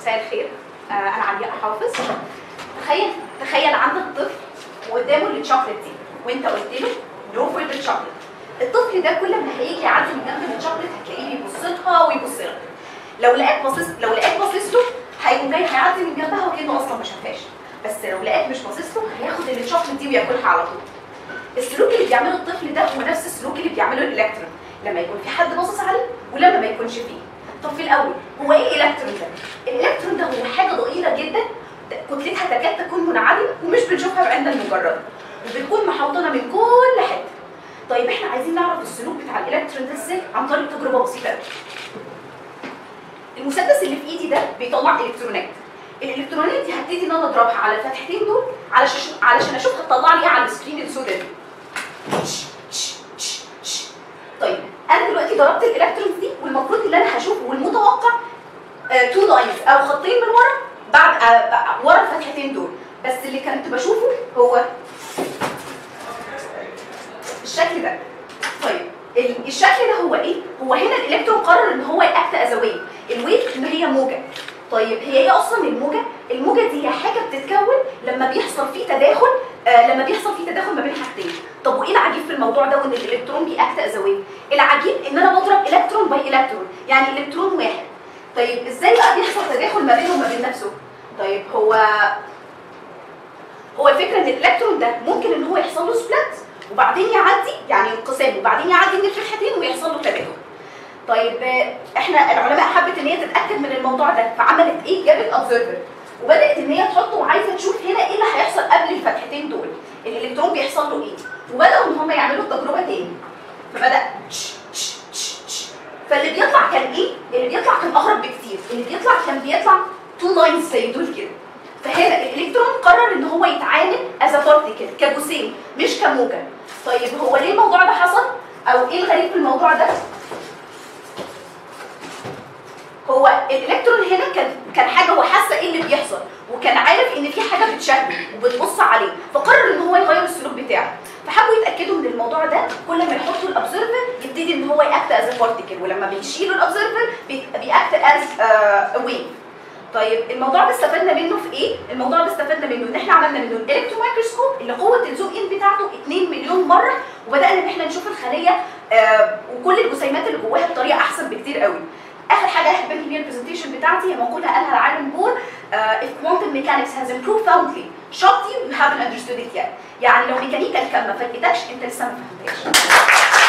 مساء الخير آه انا علياء حافظ تخيل تخيل عندك طفل وقدامه الشوكليت دي وانت قلت له نو فور الشوكليت الطفل ده كل ما هيجي يعدي من جنب الشوكليت هتلاقيه بيبص لها ويبص لك لو لقاك باصص لو لقاك باصص له هيقوم جاي هيعدي من جنبها وكانه اصلا ما شافهاش بس لو لقاك مش باصص له هياخد الشوكليت دي وياكلها على طول السلوك اللي بيعمله الطفل ده هو نفس السلوك اللي بيعمله الالكترون لما يكون في حد باصص عليه ولما ما يكونش فيه طب في الاول هو ايه الالكترون ده الالكترون ده هو حاجه ضئيله جدا كتلتها تكاد تكون منعدمه ومش بنشوفها بعيننا المجرده وبتكون محوطنه من كل حته طيب احنا عايزين نعرف السلوك بتاع الالكترون ده ازاي عن طريق تجربه بسيطه قوي المسدس اللي في ايدي ده بيطلع الكترونات الالكترونات دي هبتدي ان انا اضربها على الفتحتين دول علشان علشان اشوف هتطلع لي ايه على السكرين السوداء دي طيب انا دلوقتي ضربت الالكترونز دي والمفروض اللي انا هشوفه والمتوقع تو uh, لاينز او خطين من ورا بعد uh, ورا الفتحتين دول بس اللي كنت بشوفه هو الشكل ده طيب الشكل ده هو ايه؟ هو هنا الالكترون قرر ان هو ياكت از ويف الويف ان هي موجه طيب هي ايه اصلا الموجه؟ الموجه دي هي حاجه بتتكون لما بيحصل فيه تداخل آه لما بيحصل فيه تداخل ما بين حاجتين طب وايه العجيب في الموضوع ده وان الالكترون بيأكت از ويف العجيب ان انا بضرب الكترون باي الكترون يعني الكترون واحد طيب ازاي بقى بيحصل تداخل ما بينه وما بين نفسه طيب هو هو الفكره ان الالكترون ده ممكن ان هو يحصل له سبلت وبعدين يعدي يعني انقسام وبعدين يعدي من الفتحتين ويحصل له تداخل طيب احنا العلماء حبت ان هي تتاكد من الموضوع ده فعملت ايه جابت اوبزرفر وبدات ان هي تحطه وعايزه تشوف هنا ايه اللي هيحصل قبل الفتحتين دول الالكترون بيحصل له ايه وبداوا ان هم يعملوا التجربه تاني فبدا فاللي بيطلع كان ايه اللي بيطلع كان اغرب بكتير اللي بيطلع كان بيطلع تو لاينز زي دول كده فهنا الالكترون قرر ان هو يتعامل از بارتيكل كجسيم مش كموجه طيب هو ليه الموضوع ده حصل او ايه الغريب في الموضوع ده هو الالكترون هنا كان كان حاجه هو حاسه ايه اللي بيحصل وكان عارف ان في حاجه بتشاهده وبتبص عليه فقرر ان هو يغير السلوك بتاعه فحبوا يتاكدوا من الموضوع ده كل ما يحطوا الابزرفر يبتدي ان هو ياكت از بارتيكل ولما بيشيلوا الابزرفر بياكت از ويف طيب الموضوع ده استفدنا منه في ايه؟ الموضوع ده استفدنا منه ان احنا عملنا منه الالكترون مايكروسكوب اللي قوه الزوم ان بتاعته 2 مليون مره وبدانا ان احنا نشوف الخليه آه وكل الجسيمات اللي جواها بطريقه احسن بكتير قوي. اخر حاجه هحب انهي بيها البرزنتيشن بتاعتي هي مقوله قالها العالم بور uh, if quantum mechanics has improved profoundly shocked you you haven't understood it yet يعني لو ميكانيكا الكم ما فاجئتكش انت لسه ما فهمتهاش